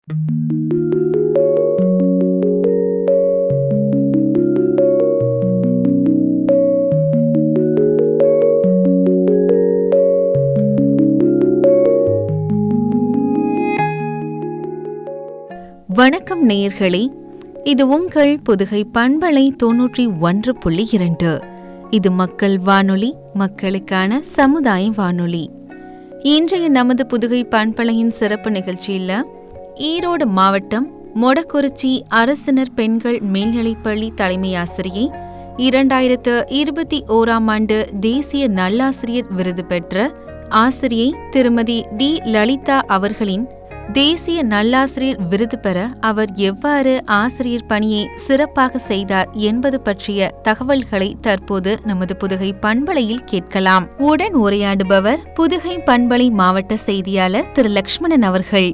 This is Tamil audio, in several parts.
வணக்கம் நேயர்களே இது உங்கள் புதுகை பண்பலை தொன்னூற்றி ஒன்று புள்ளி இரண்டு இது மக்கள் வானொலி மக்களுக்கான சமுதாய வானொலி இன்றைய நமது புதுகை பண்பலையின் சிறப்பு நிகழ்ச்சியில ஈரோடு மாவட்டம் மொடக்குறிச்சி அரசினர் பெண்கள் மேல்நிலைப்பள்ளி தலைமை ஆசிரியை இரண்டாயிரத்து இருபத்தி ஓராம் ஆண்டு தேசிய நல்லாசிரியர் விருது பெற்ற ஆசிரியை திருமதி டி லலிதா அவர்களின் தேசிய நல்லாசிரியர் விருது பெற அவர் எவ்வாறு ஆசிரியர் பணியை சிறப்பாக செய்தார் என்பது பற்றிய தகவல்களை தற்போது நமது புதுகை பண்பலையில் கேட்கலாம் உடன் உரையாடுபவர் புதுகை பண்பலை மாவட்ட செய்தியாளர் திரு லக்ஷ்மணன் அவர்கள்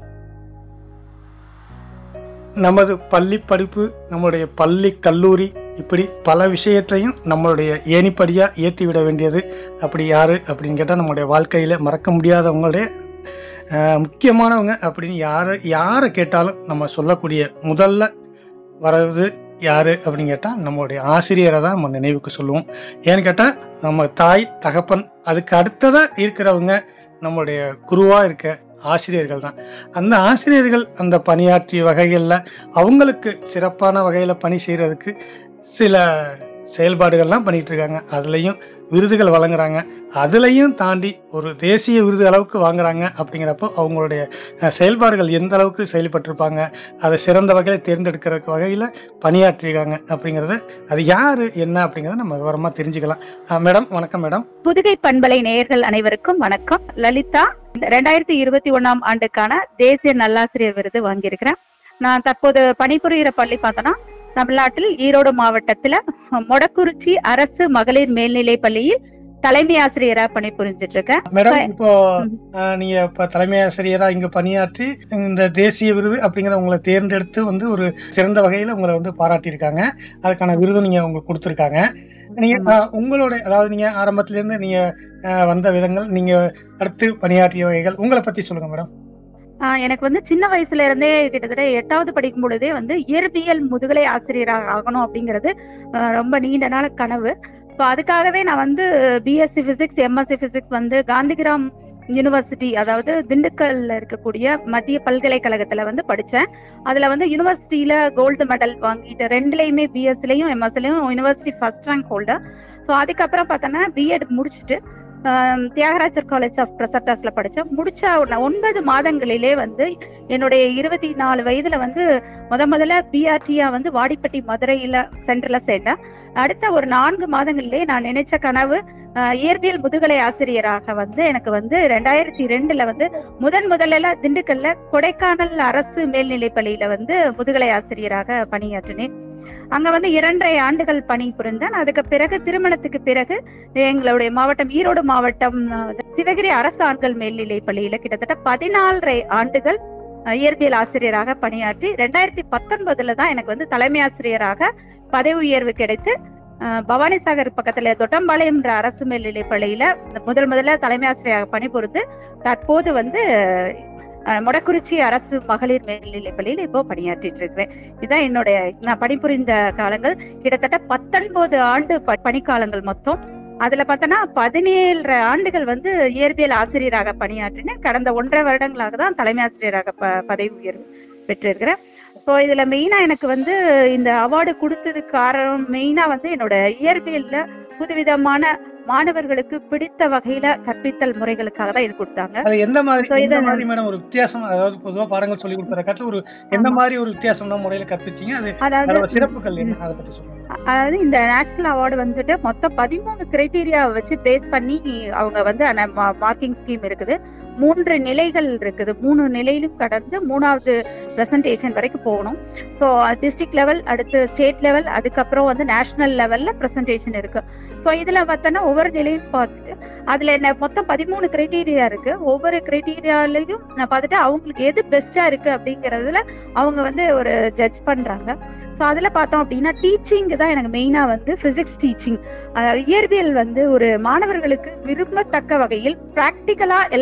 நமது பள்ளி படிப்பு நம்மளுடைய பள்ளி கல்லூரி இப்படி பல விஷயத்தையும் நம்மளுடைய ஏணிப்படியா ஏற்றி விட வேண்டியது அப்படி யாரு அப்படின்னு கேட்டால் நம்மளுடைய வாழ்க்கையில மறக்க முடியாதவங்களுடைய அஹ், முக்கியமானவங்க அப்படின்னு யாரை யாரை கேட்டாலும் நம்ம சொல்லக்கூடிய முதல்ல வர்றது யாரு அப்படின்னு கேட்டால் நம்மளுடைய ஆசிரியரை தான் நம்ம நினைவுக்கு சொல்லுவோம் ஏன்னு கேட்டால் நம்ம தாய் தகப்பன் அதுக்கு அடுத்ததா இருக்கிறவங்க நம்மளுடைய குருவா இருக்க ஆசிரியர்கள் தான் அந்த ஆசிரியர்கள் அந்த பணியாற்றிய வகைகளில் அவங்களுக்கு சிறப்பான வகையில் பணி செய்கிறதுக்கு சில செயல்பாடுகள்லாம் பண்ணிட்டு இருக்காங்க அதுலேயும் விருதுகள் வழங்குறாங்க அதுலேயும் தாண்டி ஒரு தேசிய விருது அளவுக்கு வாங்குறாங்க அப்படிங்கிறப்போ அவங்களுடைய அஹ், செயல்பாடுகள் எந்த அளவுக்கு செயல்பட்டிருப்பாங்க அதை சிறந்த வகையில் தேர்ந்தெடுக்கிறதுக்கு வகையில் பணியாற்றிருக்காங்க அப்படிங்கிறத அது யாரு என்ன அப்படிங்கிறத நம்ம விவரமாக தெரிஞ்சுக்கலாம் அஹ், மேடம் வணக்கம் மேடம் புதுகை பண்பலை நேயர்கள் அனைவருக்கும் வணக்கம் லலிதா ரெண்டாயிரத்தி இருபத்தி ஒண்ணாம் ஆண்டுக்கான தேசிய நல்லாசிரியர் விருது வாங்கியிருக்கிறேன் நான் தற்போது பணிபுரிகிற பள்ளி பார்த்தோன்னா தமிழ்நாட்டில் ஈரோடு மாவட்டத்துல மொடக்குறிச்சி அரசு மகளிர் மேல்நிலை பள்ளியில் தலைமை ஆசிரியரா பணிபுரிஞ்சிட்டு இருக்கேன் மேடம் சரி. இப்போ அஹ், நீங்க இப்ப தலைமை ஆசிரியரா இங்க பணியாற்றி இந்த தேசிய விருது அப்படிங்கிற உங்களை தேர்ந்தெடுத்து வந்து ஒரு சிறந்த வகையில உங்களை வந்து பாராட்டியிருக்காங்க அதுக்கான விருதும் நீங்க உங்களுக்கு கொடுத்துருக்காங்க நீங்க அஹ், உங்களோட அதாவது நீங்க ஆரம்பத்துல இருந்து நீங்க அஹ், வந்த விதங்கள் நீங்க அடுத்து பணியாற்றிய வகைகள் உங்களை பத்தி சொல்லுங்க மேடம் ஆஹ் எனக்கு வந்து சின்ன வயசுல இருந்தே கிட்டத்தட்ட எட்டாவது படிக்கும் பொழுதே வந்து இயற்பியல் முதுகலை ஆசிரியராக ஆகணும் அப்படிங்கிறது ஆஹ் ரொம்ப நீண்ட நாள் கனவு ஸோ அதுக்காகவே நான் வந்து பிஎஸ்சி பிசிக்ஸ் எம்எஸ்சி பிசிக்ஸ் வந்து காந்திகிராம் யூனிவர்சிட்டி அதாவது திண்டுக்கல்ல இருக்கக்கூடிய மத்திய பல்கலைக்கழகத்துல வந்து படிச்சேன் அதுல வந்து யூனிவர்சிட்டியில கோல்டு மெடல் வாங்கிட்டு ரெண்டுலயுமே பிஎஸ்சிலையும் எம்எஸ்சிலையும் university first rank holder so அதுக்கப்புறம் பார்த்தோன்னா பிஎட் முடிச்சுட்டு ஆம், தியாகராஜர் காலேஜ் ஆஃப் பிரசப்டாஸ்ல படிச்சேன் முடிச்ச உடனே ஒன்பது மாதங்களிலே வந்து என்னுடைய இருபத்தி நாலு வயதுல வந்து முத முதல்ல பிஆர்டியா வந்து வாடிப்பட்டி மதுரையில சென்டர்ல சேர்ந்தேன் அடுத்த ஒரு நான்கு மாதங்களிலே நான் நினைச்ச கனவு ஆஹ், இயற்பியல் முதுகலை ஆசிரியராக வந்து எனக்கு வந்து ரெண்டாயிரத்தி ரெண்டுல வந்து முதன் முதல்ல திண்டுக்கல்ல கொடைக்கானல் அரசு மேல்நிலைப் பள்ளியில வந்து முதுகலை ஆசிரியராக பணியாற்றினேன் அங்க வந்து இரண்டரை ஆண்டுகள் பணி புரிந்தேன் அதுக்கு பிறகு திருமணத்துக்கு பிறகு எங்களுடைய மாவட்டம் ஈரோடு மாவட்டம் அஹ், சிவகிரி அரசு ஆண்கள் மேல்நிலைப் பள்ளியில கிட்டத்தட்ட பதினாலரை ஆண்டுகள் அஹ், இயற்பியல் ஆசிரியராக பணியாற்றி ரெண்டாயிரத்தி பத்தொன்பதுல தான் எனக்கு வந்து தலைமை ஆசிரியராக பதவி உயர்வு கிடைத்து அஹ், பவானிசாகர் பக்கத்துல தொட்டம்பாளையம்ன்ற அரசு மேல்நிலைப் பள்ளியில முதல் முதல்ல தலைமை ஆசிரியராக பணிபுரிந்து தற்போது வந்து அஹ், மொடக்குறிச்சி அரசு மகளிர் மேல்நிலைப் பள்ளியில இப்போ பணியாற்றிட்டு இருக்கிறேன் இதுதான் என்னுடைய நான் பணிபுரிந்த காலங்கள் கிட்டத்தட்ட பத்தொன்பது ஆண்டு ப- பணிக்காலங்கள் மொத்தம் அதுல பார்த்தோன்னா பதினேழு ஆண்டுகள் வந்து இயற்பியல் ஆசிரியராக பணியாற்றினேன் கடந்த ஒன்றரை வருடங்களாக தான் தலைமை ஆசிரியராக ப பதவி உயர்வு பெற்றிருக்கிறேன் ஸோ இதுல மெயினா எனக்கு வந்து இந்த அவார்டு கொடுத்ததுக்கு காரணம் மெயினா வந்து என்னோட இயற்பியல்ல புதுவிதமான மாணவர்களுக்கு பிடித்த வகையில கற்பித்தல் முறைகளுக்காக தான் இது கொடுத்தாங்க அது எந்த மாதிரி So, எந்த இது- மாதிரி மேடம் ஒரு வித்தியாசம் அதாவது பொதுவா பாடங்கள் சொல்லி கொடுக்கற காட்டுல ஒரு எந்த ஆமா. மாதிரி ஒரு வித்தியாசமான முறையில கற்பிச்சீங்க அது அதாவது அதோட சிறப்புகள் என்ன அதை பத்தி சொல்லுங்க அதாவது இந்த நேஷனல் அவார்டு வந்துட்டு மொத்தம் பதிமூணு கிரைட்டீரியா வச்சு பேஸ் பண்ணி அவங்க வந்து மார்க்கிங் ஸ்கீம் இருக்குது மூன்று நிலைகள் இருக்குது மூணு நிலையிலும் கடந்து மூணாவது பிரசன்டேஷன் வரைக்கும் போகணும் ஸோ டிஸ்ட்ரிக்ட் லெவல் அடுத்து ஸ்டேட் லெவல் அதுக்கப்புறம் வந்து நேஷனல் லெவல்ல பிரசன்டேஷன் இருக்கு ஸோ இதுல பார்த்தோன்னா ஒவ்வொரு நிலையும் பார்த்துட்டு அதுல என்ன மொத்தம் பதிமூணு கிரைட்டீரியா இருக்கு ஒவ்வொரு கிரைட்டீரியாலையும் நான் பார்த்துட்டு அவங்களுக்கு எது பெஸ்டா இருக்கு அப்படிங்கறதுல அவங்க வந்து ஒரு ஜட்ஜ் பண்றாங்க ஸோ அதுல பார்த்தோம் அப்படின்னா டீச்சிங் தான் எனக்கு மெயினா வந்து பிசிக்ஸ் டீச்சிங் இயற்பியல் வந்து ஒரு மாணவர்களுக்கு விரும்பத்தக்க வகையில் பிராக்டிக்கலா எல்லாமே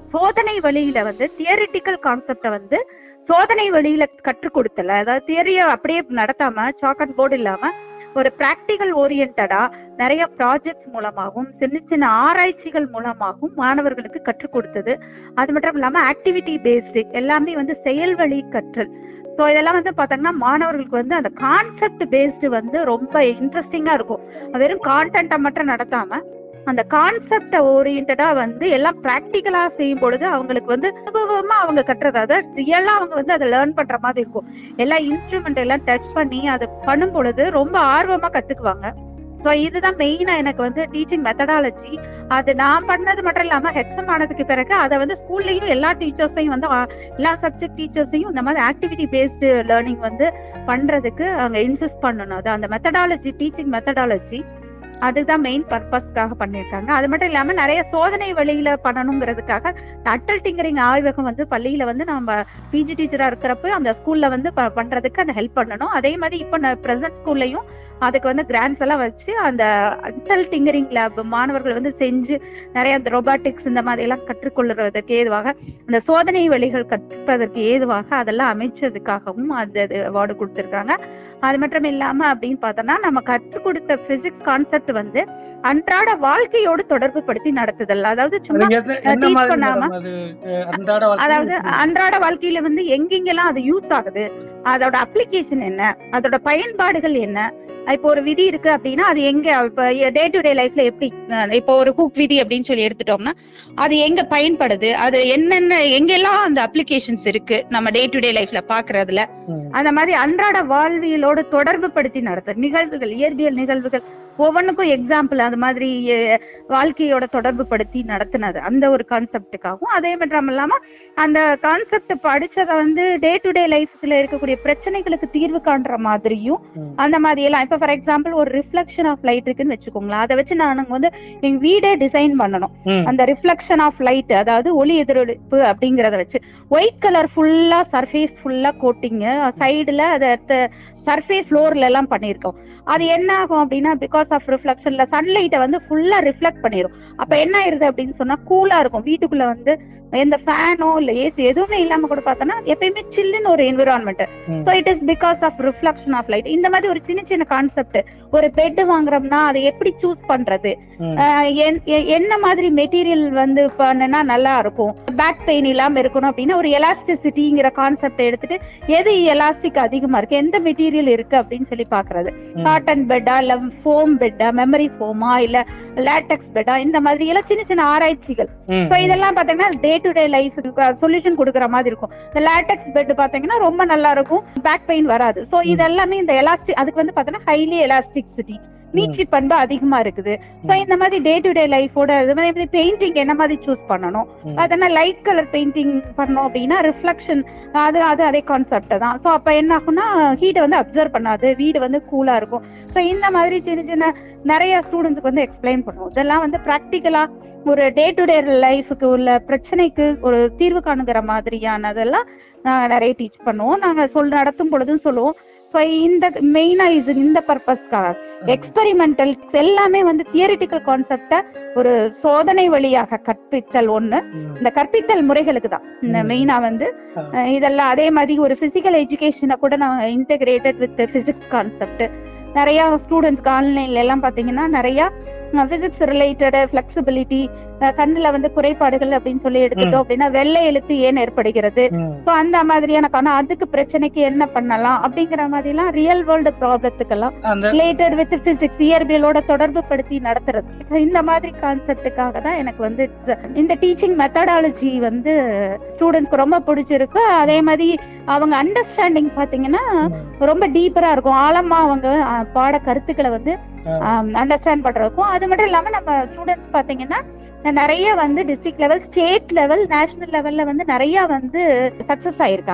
சோதனை வழியில வந்து தியரிட்டிக்கல் கான்செப்ட வந்து சோதனை வழியில கற்றுக் கொடுத்தல அதாவது தியரிய அப்படியே நடத்தாம சாக் அண்ட் போர்டு இல்லாம ஒரு பிராக்டிக்கல் ஓரியன்டா நிறைய ப்ராஜெக்ட்ஸ் மூலமாகவும் சின்ன சின்ன ஆராய்ச்சிகள் மூலமாகவும் மாணவர்களுக்கு கற்றுக் கொடுத்தது அது மட்டும் இல்லாம ஆக்டிவிட்டி பேஸ்டு எல்லாமே வந்து செயல்வழி கற்றல் ஸோ இதெல்லாம் வந்து பாத்தீங்கன்னா மாணவர்களுக்கு வந்து அந்த கான்செப்ட் பேஸ்டு வந்து ரொம்ப இன்ட்ரெஸ்டிங்கா இருக்கும் வெறும் கான்டென்ட்டை மட்டும் நடத்தாம அந்த கான்செப்ட ஓரியன்டா வந்து எல்லாம் பிராக்டிக்கலா செய்யும் பொழுது அவங்களுக்கு வந்து அனுபவமா அவங்க கட்டுறது அதாவது ரியலா அவங்க வந்து அதை லேர்ன் பண்ற மாதிரி இருக்கும் எல்லா இன்ஸ்ட்ருமெண்ட் எல்லாம் டச் பண்ணி அதை பண்ணும் பொழுது ரொம்ப ஆர்வமா கத்துக்குவாங்க ஸோ இதுதான் மெயினா எனக்கு வந்து டீச்சிங் மெத்தடாலஜி அது நான் பண்ணது மட்டும் இல்லாம ஹெச்எம் ஆனதுக்கு பிறகு அதை வந்து ஸ்கூல்லயும் எல்லா டீச்சர்ஸையும் வந்து ஆ, எல்லா சப்ஜெக்ட் டீச்சர்ஸையும் இந்த மாதிரி ஆக்டிவிட்டி பேஸ்டு லேர்னிங் வந்து பண்றதுக்கு அவங்க இன்சிஸ்ட் பண்ணணும் அது அந்த மெத்தடாலஜி டீச்சிங் மெத்தடாலஜி அதுதான் மெயின் பர்பஸ்க்காக பண்ணியிருக்காங்க அது மட்டும் இல்லாம நிறைய சோதனை வழியில பண்ணணுங்கிறதுக்காக அட்டல் டிங்கரிங் ஆய்வகம் வந்து பள்ளியில வந்து நம்ம பிஜி டீச்சரா இருக்கிறப்ப அந்த ஸ்கூல்ல வந்து ப- பண்றதுக்கு அந்த ஹெல்ப் பண்ணணும் அதே மாதிரி இப்போ பிரசன்ட் ஸ்கூல்லையும் அதுக்கு வந்து கிராண்ட்ஸ் எல்லாம் வச்சு அந்த அட்டல் டிங்கரிங் லேப் மாணவர்கள் வந்து செஞ்சு நிறைய அந்த ரொபாட்டிக்ஸ் இந்த மாதிரி எல்லாம் கற்றுக்கொள்றதுக்கு ஏதுவாக அந்த சோதனை வழிகள் கற்பதற்கு ஏதுவாக அதெல்லாம் அமைச்சதுக்காகவும் அந்த அவார்டு கொடுத்திருக்காங்க அது மட்டும் இல்லாம அப்படின்னு பார்த்தோம்னா நம்ம கற்றுக் கொடுத்த பிசிக்ஸ் கான்செப்ட் வந்து அன்றாட வாழ்க்கையோடு தொடர்பு படுத்தி நடத்துதல் அதாவது அது சும்மா என்ன- என்ன teach மாதிரி பண்ணாம- மேடம் அது அஹ், அன்றாட வாழ்க்கையில அதாவது எப்படி? அன்றாட வாழ்க்கையில வந்து எங்கெங்கெல்லாம் அது யூஸ் ஆகுது அதோட அப்ளிகேஷன் என்ன அதோட பயன்பாடுகள் என்ன இப்போ ஒரு விதி இருக்கு அப்படின்னா அது எங்க இப்ப டே டு டே லைஃப்ல எப்படி அஹ் இப்போ ஒரு ஹூக் விதி அப்படின்னு சொல்லி எடுத்துட்டோம்னா அது எங்க பயன்படுது அது என்னென்ன எங்கெல்லாம் அந்த அப்ளிகேஷன்ஸ் இருக்கு நம்ம டே டு டே லைஃப்ல பாக்குறதுல ம். அந்த மாதிரி அன்றாட வாழ்வியலோடு தொடர்பு படுத்தி நடத்த நிகழ்வுகள் இயற்பியல் நிகழ்வுகள் ஒவ்வொன்றுக்கும் எக்ஸாம்பிள் அந்த மாதிரி அஹ், வாழ்க்கையோட தொடர்பு படுத்தி நடத்தினது அந்த ஒரு கான்செப்டுக்காகவும் அதே மட்டும் இல்லாம அந்த கான்செப்ட் படிச்சதை வந்து டே டு டே லைஃப்ல இருக்கக்கூடிய பிரச்சனைகளுக்கு தீர்வு காண்ற மாதிரியும் ம். அந்த மாதிரி எல்லாம் இப்ப ஃபார் எக்ஸாம்பிள் ஒரு ரிஃப்ளெக்ஷன் ஆஃப் லைட் இருக்குன்னு வச்சுக்கோங்களேன் அதை வச்சு நானுங்க வந்து எங்க வீடே டிசைன் பண்ணணும் ம். அந்த ரிஃப்ளெக்ஷன் ஆஃப் லைட் அதாவது ஒளி எதிரொலிப்பு அப்படிங்கறத வச்சு ஒயிட் கலர் ஃபுல்லா சர்ஃபேஸ் ஃபுல்லா கோட்டிங் சைடுல அதை சர்ஃபேஸ் ஃப்ளோர்ல எல்லாம் பண்ணியிருக்கோம் அது என்ன ஆகும் அப்படின்னா பிகாஸ் ஆஃப் ரிஃப்ளெக்ஷன்ல சன்லைட்டை வந்து ஃபுல்லா ரிஃப்ளெக்ட் பண்ணிரும் அப்ப என்ன ஆயிருது அப்படின்னு சொன்னா கூலா இருக்கும் வீட்டுக்குள்ள வந்து எந்த ஃபேனோ இல்ல ஏசி எதுவுமே இல்லாம கூட பார்த்தோம்னா எப்பயுமே சில்லுன்னு ஒரு environment hmm. So it is because of reflection of light இந்த மாதிரி ஒரு சின்ன சின்ன கான்செப்ட் ஒரு பெட் வாங்குறோம்னா அதை எப்படி சூஸ் பண்றது ம். ஆஹ் என்- எ- என்ன மாதிரி மெட்டீரியல் வந்து பண்ணுனா நல்லா இருக்கும் பேக் பெயின் இல்லாம இருக்கணும் அப்படின்னா ஒரு எலாஸ்டிசிட்டிங்கிற கான்செப்ட் எடுத்துட்டு எது எலாஸ்டிக் அதிகமா இருக்கு எந்த மெட்டீரியல் இருக்கு அப்படின்னு சொல்லி பாக்குறது ம். காட்டன் பெட்டா இல்ல ஃபோம் பெட்டா மெமரி ஃபோமா இல்ல லேட்டெக்ஸ் பெட்டா இந்த மாதிரி எல்லாம் சின்ன சின்ன ஆராய்ச்சிகள் ம். சோ இதெல்லாம் பாத்தீங்கன்னா day to day life solution கொடுக்குற மாதிரி இருக்கும் இந்த லேட்டெக்ஸ் பெட் பாத்தீங்கன்னா ரொம்ப நல்லா இருக்கும் பேக் பெயின் வராது சோ இது எல்லாமே இந்த எலாஸ்டிக் அதுக்கு வந்து பாத்தீங்கன்னா ஹைலி எலாஸ்டிசிட்டி நீச்சி பண்பு அதிகமா இருக்குது சோ இந்த மாதிரி டே டு டே லைஃபோட இது மாதிரி பெயிண்டிங் என்ன மாதிரி சூஸ் பண்ணணும் ம். அதனால லைட் கலர் பெயிண்டிங் பண்ணோம் அப்படின்னா ரிஃப்ளெக்ஷன் அது அது அதே கான்செப்ட் தான் சோ அப்ப என்ன ஆகும்னா ஹீட்டை வந்து அப்சர்வ் பண்ணாது வீடு வந்து கூலா இருக்கும் சோ இந்த மாதிரி சின்ன சின்ன நிறைய ஸ்டூடெண்ட்ஸ்க்கு வந்து எக்ஸ்பிளைன் பண்ணுவோம் இதெல்லாம் வந்து ப்ராக்டிக்கலா ஒரு டே டு டே லைஃபுக்கு உள்ள பிரச்சனைக்கு ஒரு தீர்வு காணுங்கிற மாதிரியானதெல்லாம் நாங்க நிறைய டீச் பண்ணுவோம் நாங்க சொல் நடத்தும் பொழுதும் சொல்லுவோம் ஸோ இந்த மெயினா இது இந்த பர்பஸ்க்காக எக்ஸ்பெரிமெண்டல் எல்லாமே வந்து தியரிட்டிக்கல் கான்செப்ட ஒரு சோதனை வழியாக கற்பித்தல் ஒண்ணு ம். இந்த கற்பித்தல் முறைகளுக்கு தான் இந்த ம். மெயினா வந்து ஆ. அஹ் இதெல்லாம் அதே மாதிரி ஒரு பிசிக்கல் எஜுகேஷனை கூட நான் இன்டகிரேட்டட் வித் பிசிக்ஸ் கான்செப்ட் நிறைய ஸ்டூடெண்ட்ஸ்க்கு ஆன்லைன்ல எல்லாம் பாத்தீங்கன்னா நிறைய பிசிக்ஸ் ரிலேட்டட் ஃபிளெக்சிபிலிட்டி கண்ணுல வந்து குறைபாடுகள் அப்படின்னு சொல்லி எடுத்துட்டோம் அப்படின்னா வெள்ளை எழுத்து ஏன் ஏற்படுகிறது ம். ஸோ அந்த மாதிரியான ஆனா அதுக்கு பிரச்சனைக்கு என்ன பண்ணலாம் அப்படிங்கிற மாதிரி எல்லாம் ரியல் வேர்ல்டு ப்ராப்ளத்துக்கெல்லாம் அந்த ரிலேட்டட் வித் பிசிக்ஸ் இயற்பியலோட தொடர்பு படுத்தி நடத்துறது இந்த மாதிரி கான்செப்டுக்காக தான் எனக்கு வந்து it's- இந்த டீச்சிங் மெத்தடாலஜி வந்து ஸ்டூடெண்ட்ஸ்க்கு ரொம்ப பிடிச்சிருக்கு அதே மாதிரி அவங்க அண்டர்ஸ்டாண்டிங் பாத்தீங்கன்னா ம். ரொம்ப டீப்பரா இருக்கும் ஆழமா அவங்க அஹ், பாட கருத்துக்களை வந்து ஆ. அண்டர்ஸ்டாண்ட் பண்றதுக்கும் அது மட்டும் இல்லாம நம்ம ஸ்டூடெண்ட்ஸ் பாத்தீங்கன்னா நிறைய வந்து district level state level national லெவல்ல வந்து நிறைய வந்து சக்சஸ் ஆயிருக்காங்க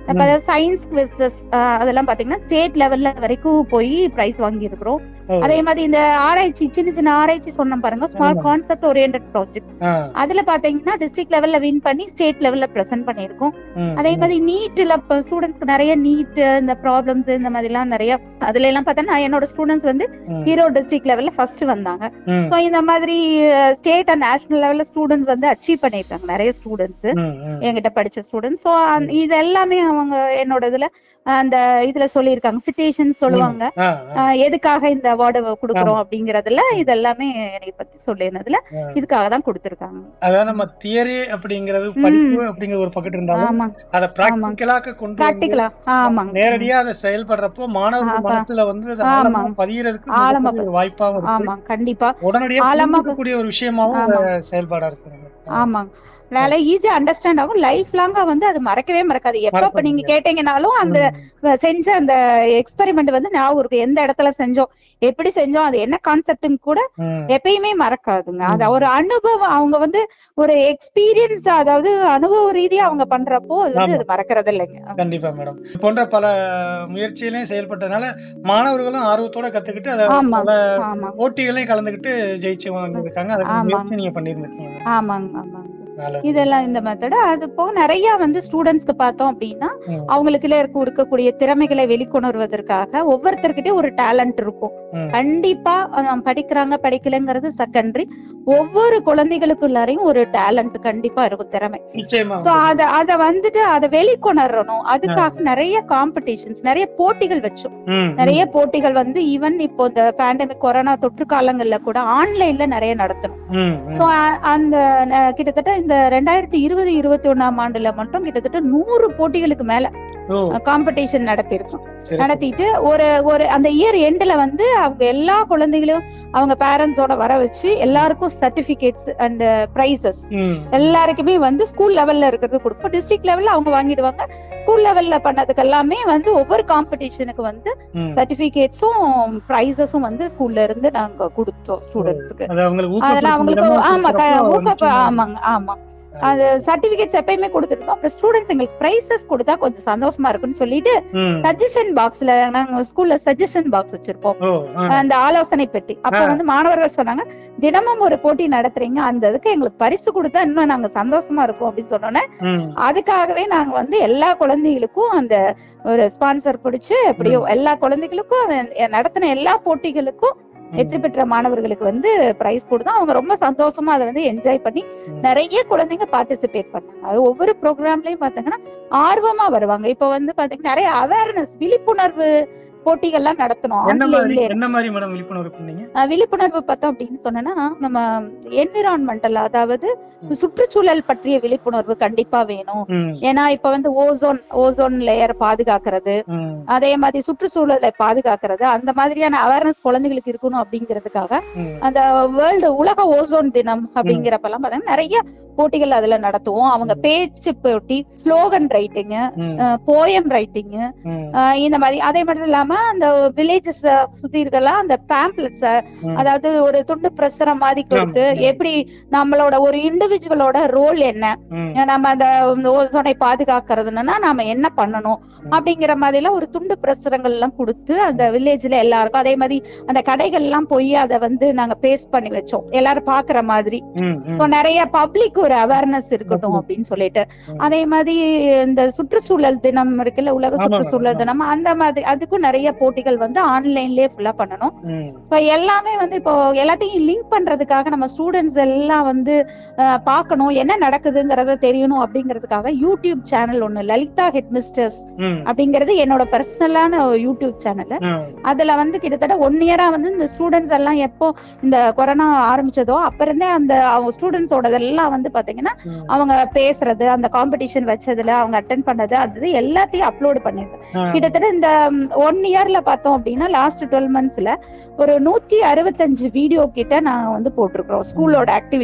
இப்ப சயின்ஸ் குவிசஸ் அதெல்லாம் பாத்தீங்கன்னா ஸ்டேட் லெவல்ல வரைக்கும் போய் பிரைஸ் வாங்கி இருக்கிறோம் ஓ. அதே மாதிரி இந்த ஆராய்ச்சி சின்ன சின்ன ஆராய்ச்சி சொன்னோம் பாருங்க ஸ்மால் ஆமா. கான்செப்ட் ஓரியன்ட் ப்ராஜெக்ட் ஆ, அதுல பாத்தீங்கன்னா டிஸ்ட்ரிக்ட் லெவல்ல வின் பண்ணி ஸ்டேட் லெவல்ல பிரசென்ட் பண்ணிருக்கோம் ம், அதே ம், மாதிரி நீட்ல ஸ்டூடெண்ட்ஸ்க்கு நிறைய நீட் இந்த ப்ராப்ளம்ஸ் இந்த மாதிரி எல்லாம் நிறைய அதுல எல்லாம் பார்த்தா என்னோட ஸ்டூடெண்ட்ஸ் வந்து ம், ஹீரோ டிஸ்ட்ரிக்ட் லெவல்ல ஃபர்ஸ்ட் வந்தாங்க ம், ஸோ இந்த மாதிரி ஸ்டேட் அண்ட் நேஷனல் லெவல்ல ஸ்டூடெண்ட்ஸ் வந்து அச்சீவ் பண்ணியிருக்காங்க நிறைய ஸ்டூடெண்ட்ஸ் ம், ம். என்கிட்ட படிச்ச ஸ்டூடெண்ட்ஸ் ஸோ இது எல்லாமே அவங்க என்னோட இதுல அந்த இதுல சொல்லியிருக்காங்க சிட்டேஷன் சொல்லுவாங்க ஆ, ஆ, அஹ் எதுக்காக இந்த அவார்டு கொடுக்குறோம் அப்படிங்கறதுல இது எல்லாமே என்னை பத்தி சொல்லியிருந்ததுல ஆ. இதுக்காக தான் கொடுத்திருக்காங்க அதாவது நம்ம தியரி அப்படிங்கிறது படிப்பு அப்படிங்கிற ஒரு பக்கத்து இருந்தாலும் ஆமா அதை பிராக்டிக்கலாக்க கொண்டு வந்து பிராக்டிக்கலா ஆமாங்க நேரடியா அதை செயல்படுறப்போ மாணவர்கள் ஆமா. மனசுல வந்து அது ஆமா. ஆழமா பதியறதுக்கு ஆழமா மிகப்பெரிய ஒரு வாய்ப்பாவும் இருக்கு ஆமா கண்டிப்பா உடனடியா ஆழமா புரிஞ்சுக்கக்கூடிய ஒரு விஷயமாவும் ஆமா. அது செயல்பாடா இருக்கு ஆமாங்க அதனால ஈஸியா அண்டர்ஸ்டாண்ட் ஆகும் லைஃப் லாங்கா வந்து அது மறக்கவே மறக்காது எப்ப மறக்க இப்ப நீங்க முடியாது. கேட்டீங்கனாலும் அந்த ம், செஞ்ச அந்த எக்ஸ்பெரிமெண்ட் வந்து ஞாபகம் இருக்கும் எந்த இடத்துல செஞ்சோம் எப்படி செஞ்சோம் அது என்ன கான்செப்ட்னு கூட ம், எப்பயுமே மறக்காதுங்க அது ம். ஒரு அனுபவம் அவங்க வந்து ஒரு எக்ஸ்பீரியன்ஸ் அதாவது அனுபவ ரீதியா அவங்க பண்றப்போ அது வந்து ஆமா. அது மறக்கறது இல்லைங்க கண்டிப்பா மேடம் இது போன்ற பல முயற்சியிலையும் செயல்பட்டதுனால மாணவர்களும் ஆர்வத்தோட கத்துக்கிட்டு அதை ஆமா பல ஆமா போட்டிகளையும் கலந்துக்கிட்டு ஜெயிச்சு வந்திருக்காங்க அதுக்கு ஆமாங்க. முயற்சி நீங்க பண்ணியிருந்திருக்கீங்க ஆமாங்க ஆமாங்க நல்லது. இதெல்லாம் இந்த மெத்தட் அது போக நிறைய வந்து ஸ்டூடெண்ட்ஸ்க்கு பார்த்தோம் அப்படின்னா ம், அவங்களுக்குள்ள இருக்க இருக்கக்கூடிய திறமைகளை வெளிக்கொணர்வதற்காக ஒவ்வொருத்தர்கிட்டயும் ஒரு டேலண்ட் இருக்கும் ம், கண்டிப்பா அவன் படிக்கிறாங்க படிக்கலைங்கிறது செகண்டரி ஒவ்வொரு குழந்தைகளுக்குள்ளாரையும் ஒரு டேலண்ட் கண்டிப்பா இருக்கும் திறமை நிச்சயமா சோ அத அத வந்துட்டு அத வெளிக்கொணரணும் அதுக்காக நிறைய காம்படிஷன்ஸ் நிறைய போட்டிகள் வச்சோம் ம், நிறைய போட்டிகள் வந்து ஈவன் இப்போ இந்த பேண்டமிக் கொரோனா தொற்று காலங்கள்ல கூட ஆன்லைன்ல நிறைய நடத்தணும் ம், ம், சோ அந்த ந- கிட்டத்தட்ட இந்த ரெண்டாயிரத்தி இருபது இருபத்தி ஒண்ணாம் ஆண்டுல மட்டும் கிட்டத்தட்ட நூறு போட்டிகளுக்கு மேல ஓ, காம்படிஷன் நடத்திருக்கோம் சரி. நடத்திட்டு ஒரு ஒரு அந்த இயர் எண்ட்ல வந்து அவங்க எல்லா குழந்தைகளையும் அவங்க பேரண்ட்ஸோட வர வச்சு எல்லாருக்கும் சர்டிபிகேட்ஸ் அண்ட் பிரைசஸ் ம், எல்லாருக்குமே வந்து ஸ்கூல் லெவல்ல இருக்கிறது கொடுப்போம் டிஸ்ட்ரிக்ட் லெவல்ல அவங்க வாங்கிடுவாங்க ஸ்கூல் லெவல்ல பண்ணதுக்கு எல்லாமே வந்து ஒவ்வொரு காம்படிஷனுக்கு வந்து ம். சர்டிபிகேட்ஸும் பிரைசஸும் வந்து ஸ்கூல்ல இருந்து நாங்க கொடுத்தோம் ஸ்டூடெண்ட்ஸ்க்கு அது அவங்களுக்கு அதெல்லாம் ஊக்கப்படுத்தும் அவங்களுக்கு விதமா ஆமா க- கொடுக்கறப்போ ஊக்க நிச்சயமா ஆமாங்க ஆமா அது சர்டிபிகேட்ஸ் எப்பயுமே கொடுத்துருந்தோம் அப்புறம் ஸ்டூடெண்ட்ஸ் எங்களுக்கு பிரைசஸ் கொடுத்தா கொஞ்சம் சந்தோஷமா இருக்குன்னு சொல்லிட்டு ம், சஜஷன் பாக்ஸ்ல நாங்க ஸ்கூல்ல சஜஷன் பாக்ஸ் வச்சிருப்போம் ஓ, ஆ, அந்த ஆலோசனை பெட்டி அப்ப ஆ. வந்து மாணவர்கள் சொன்னாங்க தினமும் ஒரு போட்டி நடத்துறீங்க அந்த இதுக்கு எங்களுக்கு பரிசு கொடுத்தா இன்னும் நாங்க சந்தோஷமா இருக்கோம் அப்படின்னு சொன்னோன்னே ம், அதுக்காகவே நாங்க வந்து எல்லா குழந்தைகளுக்கும் அந்த ஒரு ஸ்பான்சர் பிடிச்சு எப்படியோ எல்லா குழந்தைகளுக்கும் அந்த நடத்தின எல்லா போட்டிகளுக்கும் வெற்றி பெற்ற மாணவர்களுக்கு வந்து பிரைஸ் கொடுத்தோம் அவங்க ரொம்ப சந்தோஷமா அதை வந்து என்ஜாய் பண்ணி ம். நிறைய குழந்தைங்க பார்ட்டிசிபேட் பண்ணாங்க அது ஒவ்வொரு ப்ரோக்ராம்லயும் பாத்தீங்கன்னா ஆர்வமா வருவாங்க இப்ப வந்து பாத்தீங்கன்னா நிறைய அவேர்னஸ் விழிப்புணர்வு போட்டிகள்லாம் நடத்தணும் என்ன மாதிரி ஆன்லைன்ல என்ன மாதிரி மேடம் விழிப்புணர்வு பண்ணீங்க அஹ் விழிப்புணர்வு பார்த்தோம் அப்படின்னு சொன்னோம்னா நம்ம என்விரான்மெண்டல் அதாவது சுற்றுச்சூழல் பற்றிய விழிப்புணர்வு கண்டிப்பா வேணும் ம், ஏன்னா இப்ப வந்து ஓசோன் ஓசோன் லேயர் பாதுகாக்கிறது ம், அதே மாதிரி சுற்றுச்சூழலை பாதுகாக்கிறது அந்த மாதிரியான அவேர்னஸ் குழந்தைகளுக்கு இருக்கணும் அப்படிங்கிறதுக்காக ம், அந்த வேர்ல்டு உலக ஓசோன் தினம் அப்படிங்கிறப்பெல்லாம் பாத்தீங்கன்னா நிறைய போட்டிகள் அதுல நடத்துவோம் அவங்க பேச்சு போட்டி ஸ்லோகன் ரைட்டிங் ம், போயம் ரைட்டிங் ம், இந்த மாதிரி அதே மட்டும் இல்லாம அந்த வில்லேஜஸ் சுத்தி இருக்கலாம் அந்த பேம்ப்ளெட்ஸ் ம். அதாவது ஒரு துண்டு பிரசுரம் மாதிரி கொடுத்து ஆமா. எப்படி நம்மளோட ஒரு இண்டிவிஜுவலோட ரோல் என்ன ம், நம்ம அந்த ஓசோனை பாதுகாக்கிறதுனா நாம என்ன பண்ணணும் அப்படிங்கிற மாதிரி எல்லாம் ஒரு துண்டு பிரசுரங்கள் எல்லாம் கொடுத்து அந்த வில்லேஜ்ல எல்லாருக்கும் அதே மாதிரி அந்த கடைகள் எல்லாம் போய் அதை வந்து நாங்க பேஸ்ட் பண்ணி வச்சோம் எல்லாரும் பாக்குற மாதிரி ம், ம். இப்போ நிறைய பப்ளிக் ஒரு அவேர்னஸ் இருக்கட்டும் அப்படின்னு சொல்லிட்டு அதே மாதிரி இந்த சுற்றுச்சூழல் தினம் இருக்குல்ல உலக ஆமா, சுற்றுச்சூழல் ஆமா. தினம் அந்த மாதிரி அதுக்கும் நிறைய போட்டிகள் வந்து ஆன்லைன்லயே ஃபுல்லா பண்ணணும் ம், இப்போ எல்லாமே வந்து இப்போ எல்லாத்தையும் லிங்க் பண்றதுக்காக நம்ம ஸ்டூடெண்ட்ஸ் எல்லாம் வந்து அஹ், பார்க்கணும் என்ன நடக்குதுங்கிறத தெரியணும் அப்படிங்கிறதுக்காக யூடியூப் சேனல் ஒண்ணு லலிதா ஹெட் மிஸ்டர்ஸ் ம், அப்படிங்கிறது என்னோட பர்சனலான யூடியூப் சேனல் ம், அதுல வந்து கிட்டத்தட்ட ஒன் இயரா வந்து இந்த ஸ்டூடெண்ட்ஸ் எல்லாம் எப்போ இந்த கொரோனா ஆரம்பிச்சதோ அப்ப இருந்தே அந்த அவங்க ஸ்டூடெண்ட்ஸோட எல்லாம் வந்து பாத்தீங்கன்னா ம். அவங்க பேசுறது அந்த காம்படிஷன் வச்சதுல அவங்க அட்டன் பண்ணது அது எல்லாத்தையும் அப்லோட் பண்ணிருக்கேன் ஆ, கிட்டத்தட்ட இந்த ஒன் இயர்ல பார்த்தோம் அப்படின்னா லாஸ்ட் டுவெல் மந்த்ஸ்ல ஒரு நூத்தி அறுபத்தஞ்சு வீடியோ கிட்ட நாங்க வந்து போட்டிருக்கிறோம் ஸ்கூலோட ஆக்டிவிட்டிஸ்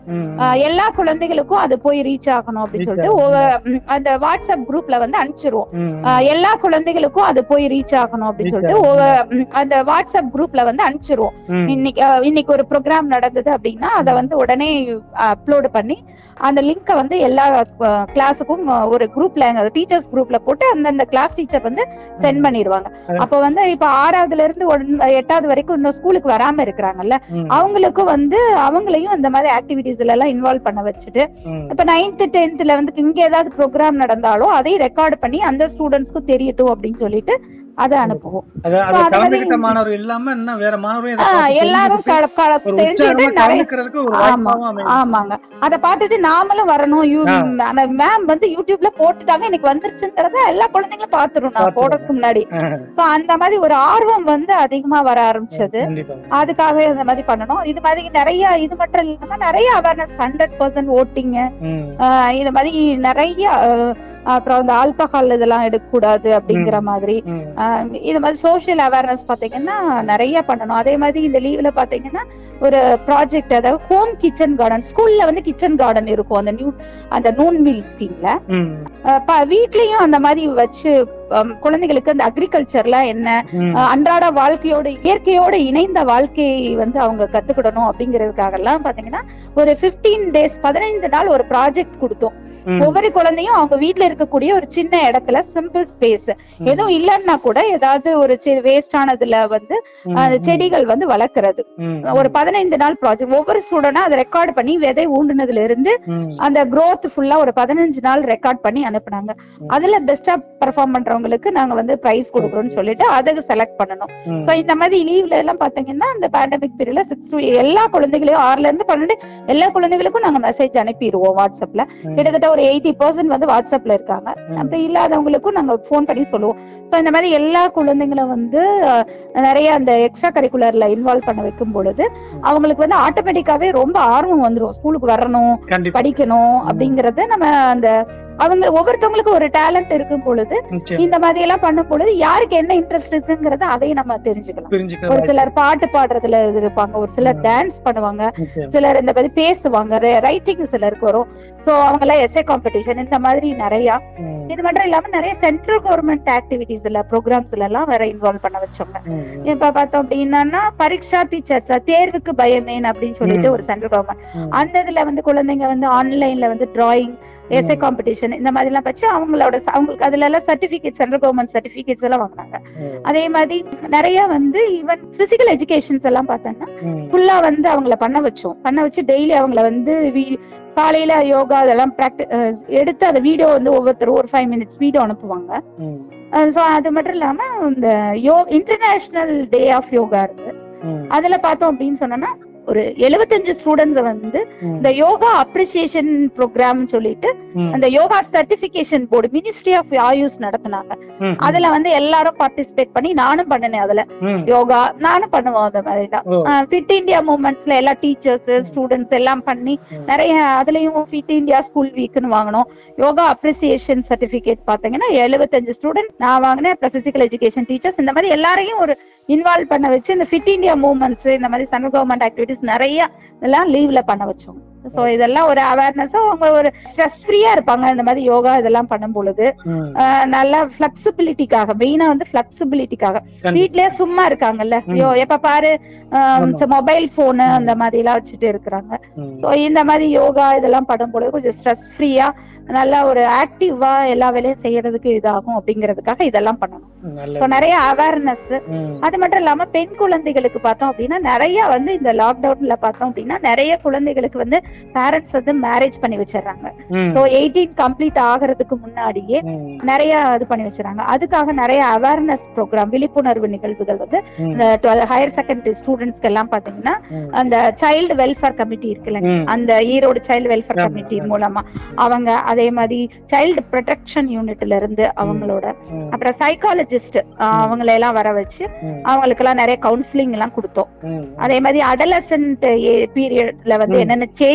ம், ஆஹ் எல்லா குழந்தைகளுக்கும் அது போய் ரீச் ஆகணும் அப்படின்னு Reach சொல்லிட்டு ஆகணும். ஒவ்வொரு- ம், அந்த வாட்ஸ்அப் குரூப்ல வந்து அனுப்பிச்சிருவோம் ம், ஆஹ் எல்லா குழந்தைகளுக்கும் அது போய் ரீச் ஆகணும் அப்படின்னு Reach சொல்லிட்டு ஒவ்வொரு- ம், அந்த வாட்ஸ்அப் குரூப்ல வந்து அனுப்பிச்சிருவோம் ம், இன்னைக்கு ஆஹ் இன்னைக்கு ஒரு ப்ரோக்ராம் நடந்தது அப்படின்னா அதை வந்து உடனே அப்லோடு பண்ணி அந்த லிங்கை வந்து எல்லா கிளாஸுக்கும் ஒரு குரூப்ல டீச்சர்ஸ் குரூப்ல போட்டு அந்தந்த கிளாஸ் டீச்சர் வந்து சென்ட் பண்ணிடுவாங்க அது- அப்ப வந்து இப்ப ஆறாவதுல இருந்து ஒன்- எட்டாவது வரைக்கும் இன்னும் ஸ்கூலுக்கு வராம இருக்கிறாங்கல்ல ம், அவங்களுக்கும் வந்து அவங்களையும் இந்த மாதிரி ஆக்டிவிட்டிஸ்ல எல்லாம் இன்வால்வ் பண்ண வச்சுட்டு ம், இப்ப நைன்த் டென்த்ல வந்து இங்க ஏதாவது ப்ரோக்ராம் நடந்தாலும் அதையும் ரெக்கார்ட் பண்ணி அந்த ஸ்டூடெண்ட்ஸ்க்கும் தெரியட்டும் அப்படின்னு சொல்லிட்டு அதை அனுப்புவோம் அது அது So, அது கலந்துகிட்ட மாதிரி- மாணவர் இல்லாம இன்னும் வேற மாணவரும் இதை ஆஹ் பார்த்து எல்லாரும் தெரிஞ்சுக்கிட்டு கல- கல- ஒரு தெரிஞ்சுக்கிட்டு உற்சாகமா நிறைய கலந்துக்கிறதுக்கு ஒரு ஆமா வாய்ப்பாவும் அமையும் ஆமாங்க அத பாத்துட்டு நாமளும் வரணும் யூ- ஆ. அந்த மேம் வந்து யூடியூப்ல போட்டுட்டாங்க எனக்கு வந்துருச்சுங்கிறத எல்லா குழந்தைங்களும் பாத்துரும் நான் பாத்துரும். போடுறதுக்கு முன்னாடி ஆஹ், சோ அந்த மாதிரி ஒரு ஆர்வம் வந்து அதிகமா வர ஆரம்பிச்சது கண்டிப்பா அதுக்காகவே இந்த மாதிரி பண்ணணும் இது மாதிரி நிறைய இது மட்டும் இல்லாம நிறைய அவேர்னஸ் ஹண்ட்ரட் பர்சன்ட் ஓட்டிங் ம், இது மாதிரி நிறைய அஹ், அப்புறம் இந்த ஆல்கஹால் இதெல்லாம் எடுக்கக்கூடாது அப்படிங்கிற மாதிரி ம், ஆஹ் இது மாதிரி சோஷியல் அவேர்னஸ் பாத்தீங்கன்னா நிறைய பண்ணணும் அதே மாதிரி இந்த லீவ்ல பாத்தீங்கன்னா ஒரு ப்ராஜெக்ட் அதாவது ஹோம் கிச்சன் கார்டன் ஸ்கூல்ல வந்து கிச்சன் கார்டன் இருக்கும் அந்த நியூ அந்த நூன் மீல் ஸ்கீம்ல ம், வீட்லயும் அந்த மாதிரி வச்சு ஹம், குழந்தைகளுக்கு அந்த அக்ரிகல்ச்சர்ல என்ன ம், அஹ், அன்றாட வாழ்க்கையோட இயற்கையோட இணைந்த வாழ்க்கையை வந்து அவங்க கத்துக்கிடணும் அப்படிங்கிறதுக்காக எல்லாம் பாத்தீங்கன்னா ஒரு 15 டேஸ் பதினைந்து நாள் ஒரு ப்ராஜெக்ட் கொடுத்தோம் ம், ஒவ்வொரு குழந்தையும் அவங்க வீட்ல இருக்கக்கூடிய ஒரு சின்ன இடத்துல சிம்பிள் ஸ்பேஸ் ம், எதுவும் இல்லைன்னா கூட ஏதாவது ஒரு வேஸ்ட் ஆனதுல வந்து ம், அந்த செடிகள் வந்து வளர்க்கறது ம், ஒரு பதினைந்து நாள் ப்ராஜெக்ட் ஒவ்வொரு ஸ்டூடெண்டா அதை ரெக்கார்ட் பண்ணி விதை ஊண்டுனதுல இருந்து ம், அந்த growth ஃபுல்லா ஒரு பதினஞ்சு நாள் ரெக்கார்ட் பண்ணி அனுப்புனாங்க அதுல பெஸ்டா பெர்ஃபார்ம் பண்றவங்களுக்கு நாங்க வந்து பிரைஸ் கொடுக்குறோம்னு சொல்லிட்டு அதுக்கு செலக்ட் பண்ணணும் ம், சோ இந்த மாதிரி லீவ்ல எல்லாம் பாத்தீங்கன்னா இந்த பேண்டமிக் பீரியட்ல சிக்ஸ் எல்லா குழந்தைகளையும் ஆறுல இருந்து பன்னெண்டு எல்லா குழந்தைகளுக்கும் நாங்க மெசேஜ் அனுப்பிடுவோம் வாட்ஸ்அப்ல ம், கிட்டத்தட்ட ஒரு எயிட்டி பர்சன்ட் வந்து வாட்ஸ்அப்ல இருக்காங்க ம். அப்படி இல்லாதவங்களுக்கும் நாங்க ஃபோன் பண்ணி சொல்லுவோம் சோ இந்த மாதிரி எல்லா குழந்தைங்களும் வந்து அஹ், நிறைய அந்த எக்ஸ்ட்ரா கரிக்குலர்ல இன்வால்வ் பண்ண வைக்கும் பொழுது அவங்களுக்கு வந்து ஆட்டோமேட்டிக்காவே ரொம்ப ஆர்வம் வந்துரும் ஸ்கூலுக்கு வரணும் கண்டிப்பா படிக்கணும் அப்படிங்கறது நம்ம அந்த அவங்க ஒவ்வொருத்தவங்களுக்கும் ஒரு டேலண்ட் இருக்கும் பொழுது நிச்சயம் இந்த மாதிரி எல்லாம் பண்ணும் பொழுது யாருக்கு என்ன இன்ட்ரெஸ்ட் இருக்குங்கிறத அதையும் நம்ம தெரிஞ்சுக்கலாம் பிரிஞ்சுக்கிற ஒரு வாய்ப்பு. சிலர் பாட்டு பாடுறதுல இது இருப்பாங்க ஒரு சிலர் ம். டான்ஸ் பண்ணுவாங்க நிச்சயம். சிலர் இந்த மாதிரி பேசுவாங்க ரைட்டிங் சிலருக்கு வரும் சோ அவங்க எல்லாம் எஸ்ஏ காம்படிஷன் இந்த மாதிரி நிறைய ம், இது மட்டும் இல்லாம நிறைய சென்ட்ரல் கவர்மெண்ட் ஆக்டிவிட்டிஸ்ல ப்ரோக்ராம்ஸ்ல எல்லாம் வேற இன்வால்வ் பண்ண வச்சோங்க ம், ம், இப்ப பார்த்தோம் அப்படின்னா பரீட்சா பி சர்ச்சா தேர்வுக்கு பயமேன் அப்படின்னு சொல்லிட்டு ம். ஒரு சென்ட்ரல் கவர்மெண்ட் ம், அந்த இதுல வந்து குழந்தைங்க வந்து ஆன்லைன்ல வந்து டிராயிங் எஸ்ஏ ம். காம்படிஷன் இந்த மாதிரி எல்லாம் வச்சு அவங்களோட ச- அவங்களுக்கு அதுல எல்லாம் சர்டிபிகேட் சென்ட்ரல் கவர்மெண்ட் சர்டிபிகேட்ஸ் எல்லாம் வாங்கினாங்க ம், அதே மாதிரி நிறைய வந்து ஈவன் பிசிக்கல் எஜுகேஷன்ஸ் எல்லாம் பார்த்தோம்னா ம், ஃபுல்லா வந்து அவங்கள பண்ண வச்சோம் பண்ண வச்சு டெய்லி அவங்கள வந்து வீ- காலையில யோகா அதெல்லாம் ப்ராக்டி எடுத்து அந்த வீடியோ வந்து ஒவ்வொருத்தரும் ஒரு ஃபைவ் மினிட்ஸ் வீடியோ அனுப்புவாங்க ம், ஸோ அது மட்டும் இல்லாம இந்த யோ இன்டர்நேஷனல் டே ஆஃப் யோகா இருக்கு ம், அதுல பார்த்தோம் அப்படின்னு சொன்னோம்னா ஒரு 75 ஸ்டூடெண்ட்ஸ் வந்து ம், இந்த யோகா அப்ரிசியேஷன் ப்ரோக்ராம் சொல்லிட்டு ம், அந்த yoga certification board ministry of AYUSH நடத்துனாங்க ம், அதுல வந்து எல்லாரும் பார்ட்டிசிபேட் பண்ணி நானும் பண்ணினேன் அதுல ம், யோகா நானும் பண்ணுவோம் அந்த மாதிரி தான் ஓ, ஃபிட் இந்தியா மூவ்மெண்ட்ஸ்ல எல்லா டீச்சர்ஸ் ஸ்டூடெண்ட்ஸ் எல்லாம் பண்ணி ம். நிறைய அதுலயும் ஃபிட் இந்தியா ஸ்கூல் வீக்னு வாங்கினோம் யோகா அப்ரிசியேஷன் சர்டிபிகேட் பாத்தீங்கன்னா 75 ஸ்டூடெண்ட் நான் வாங்கினேன் அப்புறம் பிசிக்கல் எஜுகேஷன் டீச்சர்ஸ் இந்த மாதிரி எல்லாரையும் ஒரு இன்வால்வ் பண்ண வச்சு இந்த ஃபிட் இந்தியா மூவ்மெண்ட்ஸ் இந்த மாதிரி சென்ட்ரல் கவர்மெண்ட் ஆக்டிவிட்டிஸ் நிறைய இதெல்லாம் லீவ்ல பண்ண வச்சோம் சோ இதெல்லாம் ஒரு அவேர்னஸ் அவங்க ஒரு ஸ்ட்ரெஸ் ஃப்ரீயா இருப்பாங்க இந்த மாதிரி யோகா இதெல்லாம் பண்ணும் பொழுது ம், ஆஹ் நல்லா பிளெக்சிபிலிட்டிக்காக மெயினா வந்து பிளெக்சிபிலிட்டிக்காக கண்டிப்பா. வீட்லயே சும்மா இருக்காங்கல்ல ம். ஐயோ எப்ப பாரு ஆமா. மொபைல் போனு அந்த மாதிரி எல்லாம் வச்சுட்டு இருக்கிறாங்க ம், சோ இந்த மாதிரி யோகா இதெல்லாம் பண்ணும்போது கொஞ்சம் ஸ்ட்ரெஸ் ஃப்ரீயா நல்லா ஒரு ஆக்டிவா எல்லா வேலையும் செய்யறதுக்கு இதாகும் அப்படிங்கிறதுக்காக இதெல்லாம் பண்ணணும் நல்லது. சோ நிறைய அவேர்னஸ் ம், அது மட்டும் இல்லாம பெண் குழந்தைகளுக்கு பார்த்தோம் அப்படின்னா நிறைய வந்து இந்த லாக்டவுன்ல பார்த்தோம் அப்படின்னா நிறைய குழந்தைகளுக்கு வந்து பேரண்ட்ஸ் வந்து மேரேஜ் பண்ணி வச்சிடுறாங்க ம், சோ எயிட்டீன் கம்ப்ளீட் ஆகிறதுக்கு முன்னாடியே ம், நிறைய இது பண்ணி வச்சிருக்காங்க அதுக்காக நிறைய அவேர்னஸ் ப்ரோக்ராம் விழிப்புணர்வு நிகழ்வுகள் வந்து ம், இந்த ஹையர் செகண்டரி ஸ்டூடெண்ட்ஸ்க்கு எல்லாம் பாத்தீங்கன்னா ம், அந்த சைல்டு வெல்ஃபேர் கமிட்டி இருக்குல்ல ம். அந்த ஈரோடு சைல்டு வெல்ஃபேர் ஆமா, கமிட்டி ஆமா. மூலமா அவங்க அதே மாதிரி சைல்டு ப்ரொடெக்ஷன் யூனிட்ல இருந்து அவங்களோட ம், அப்புறம் சைக்காலஜிஸ்ட் அவங்கள எல்லாம் வர வச்சு ம், அவங்களுக்கு எல்லாம் நிறைய கவுன்சிலிங் எல்லாம் கொடுத்தோம் ம், அதே மாதிரி அடலசன்ட் பீரியட்ல வந்து ம். என்னென்ன சேஞ்ச்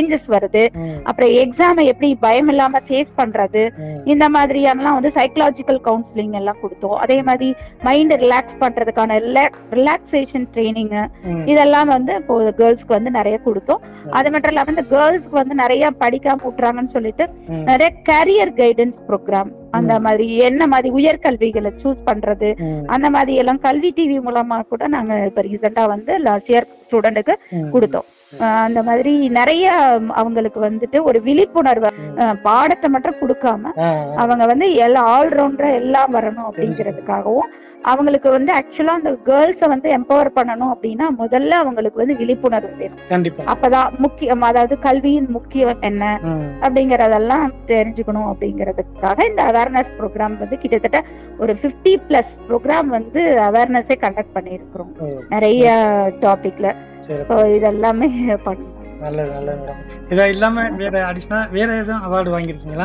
சேஞ்சஸ் வருது ம், அப்புறம் எக்ஸாமை எப்படி பயம் இல்லாம ஃபேஸ் பண்றது ம், இந்த மாதிரியானலாம் வந்து சைக்கலாஜிக்கல் கவுன்சிலிங் எல்லாம் கொடுத்தோம் அதே மாதிரி மைண்ட் ரிலாக்ஸ் பண்றதுக்கான ரிலாக்ஸேஷன் ட்ரைனிங் ம், இதெல்லாம் வந்து இப்போ கேர்ள்ஸ்க்கு வந்து நிறைய கொடுத்தோம் அது மட்டும் இல்லாம இந்த கேர்ள்ஸ்க்கு வந்து நிறைய படிக்காம விட்டுறாங்கன்னு சொல்லிட்டு ம், நிறைய கரியர் கைடன்ஸ் ப்ரோக்ராம் அந்த ம். மாதிரி என்ன மாதிரி உயர்கல்விகளை சூஸ் பண்றது ம், அந்த மாதிரி எல்லாம் கல்வி டிவி மூலமா கூட நாங்க இப்ப ரீசெண்டா வந்து லாஸ்ட் இயர் ஸ்டூடெண்ட்டுக்கு ம். கொடுத்தோம் அஹ் அந்த மாதிரி நிறைய அவங்களுக்கு வந்துட்டு ஒரு விழிப்புணர்வு ம். அஹ் பாடத்தை மட்டும் கொடுக்காம ஆ, அவங்க வந்து எல்லா ஆல்ரவுண்டரா எல்லாம் வரணும் அப்படிங்கிறதுக்காகவும் அவங்களுக்கு வந்து ஆக்சுவலா அந்த கேர்ள்ஸ வந்து எம்பவர் பண்ணணும் அப்படின்னா முதல்ல அவங்களுக்கு வந்து விழிப்புணர்வு வேணும் கண்டிப்பா அப்பதான் முக்கியம் அதாவது கல்வியின் முக்கியம் என்ன ம், அப்படிங்கறதெல்லாம் தெரிஞ்சுக்கணும் அப்படிங்கிறதுக்காக இந்த அவேர்னஸ் ப்ரோக்ராம் வந்து கிட்டத்தட்ட ஒரு 50 பிளஸ் ப்ரோக்ராம் வந்து அவேர்னஸே கண்டக்ட் பண்ணியிருக்கிறோம் ஓ, நிறைய டாபிக்ல சரி ஸோ இதெல்லாமே பண்ணோம் நல்லது நல்லது மேடம் இதை இல்லாம வேற அடிஷனா வேற எதுவும் அவார்டு வாங்கியிருக்கீங்களா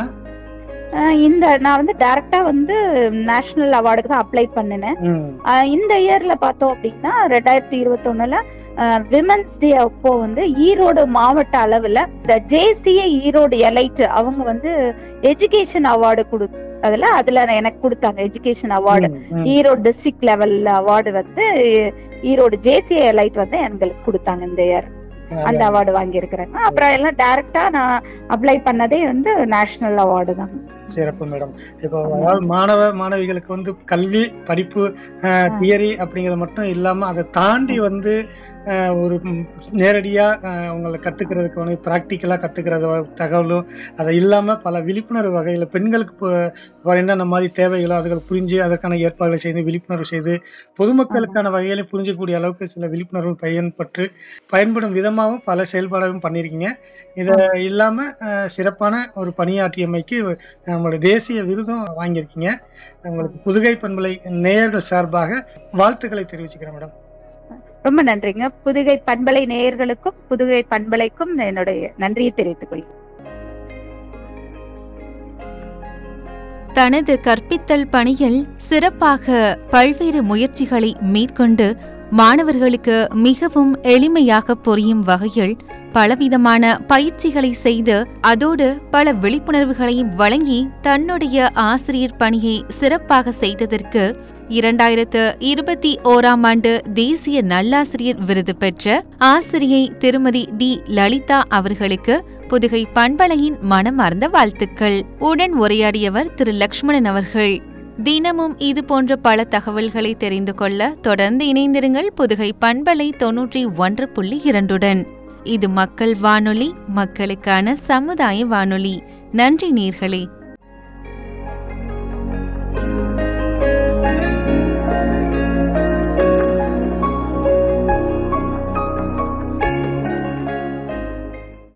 அஹ் இந்த நான் வந்து டைரக்டா வந்து நேஷனல் அவார்டுக்கு தான் அப்ளை பண்ணினேன் ம், அஹ் இந்த இயர்ல பார்த்தோம் அப்படின்னா ரெண்டாயிரத்தி இருபத்தி ஒண்ணுல விமன்ஸ் டே அப்போ வந்து ஈரோடு மாவட்ட அளவுல இந்த ஜேசிஏ ஈரோடு எலைட் அவங்க வந்து எஜுகேஷன் அவார்டு கொடு அதுல அதுல எனக்கு கொடுத்தாங்க எஜுகேஷன் அவார்டு ம், ம். ஈரோடு டிஸ்ட்ரிக்ட் லெவல்ல அவார்டு வந்து ஈரோடு ஜேசிஏ எலைட் வந்து எங்களுக்கு கொடுத்தாங்க இந்த இயர் அந்த அவார்டு வாங்கியிருக்கிறேன் அப்புறம் எல்லாம் டைரக்டா நான் அப்ளை பண்ணதே வந்து நேஷனல் அவார்டு தான் சிறப்பு மேடம் இப்போ அதாவது மாணவ மாணவிகளுக்கு வந்து கல்வி படிப்பு தியரி அப்படிங்கறது மட்டும் இல்லாம அதை தாண்டி வந்து அஹ், ஒரு ம், நேரடியா அஹ், அவங்களை கத்துக்கிறதுக்கு வந்து ப்ராக்டிக்கலா கத்துக்கிறது வ- தகவலும் அதை இல்லாம பல விழிப்புணர்வு வகையில பெண்களுக்கு இப்போ என்னென்ன மாதிரி தேவைகளோ அதுகளை புரிஞ்சு அதற்கான ஏற்பாடுகளை செய்து விழிப்புணர்வு செய்து பொதுமக்களுக்கான வகையில புரிஞ்சக்கூடிய அளவுக்கு சில விழிப்புணர்வு பயன்பட்டு பயன்படும் விதமாகவும் பல செயல்பாடும் பண்ணியிருக்கீங்க இதை இல்லாம அஹ், சிறப்பான ஒரு பணியாற்றியமைக்கு நம்மளுடைய தேசிய விருதும் வாங்கியிருக்கீங்க உங்களுக்கு புதுகை பண்பலை நேயர்கள் சார்பாக வாழ்த்துக்களை தெரிவிச்சுக்கிறேன் மேடம் ரொம்ப நன்றிங்க புதுகை பண்பலை நேயர்களுக்கும் புதுகை பண்பலைக்கும் என்னுடைய நன்றியை தெரிவித்துக் கொள்கிறேன் தனது கற்பித்தல் பணியில் சிறப்பாக பல்வேறு முயற்சிகளை மேற்கொண்டு மாணவர்களுக்கு மிகவும் எளிமையாக புரியும் வகையில் பலவிதமான பயிற்சிகளை செய்து அதோடு பல விழிப்புணர்வுகளையும் வழங்கி தன்னுடைய ஆசிரியர் பணியை சிறப்பாக செய்ததற்கு இரண்டாயிரத்து இருபத்தி ஓராம் ஆண்டு தேசிய நல்லாசிரியர் விருது பெற்ற ஆசிரியை திருமதி டி லலிதா அவர்களுக்கு புதுகை பண்பலையின் மனமார்ந்த வாழ்த்துக்கள் உடன் உரையாடியவர் திரு லக்ஷ்மணன் அவர்கள் தினமும் இது போன்ற பல தகவல்களை தெரிந்து கொள்ள தொடர்ந்து இணைந்திருங்கள் புதுகை பண்பலை தொன்னூற்றி ஒன்று புள்ளி இரண்டுடன் இது மக்கள் வானொலி மக்களுக்கான சமுதாய வானொலி நன்றி நேர்களே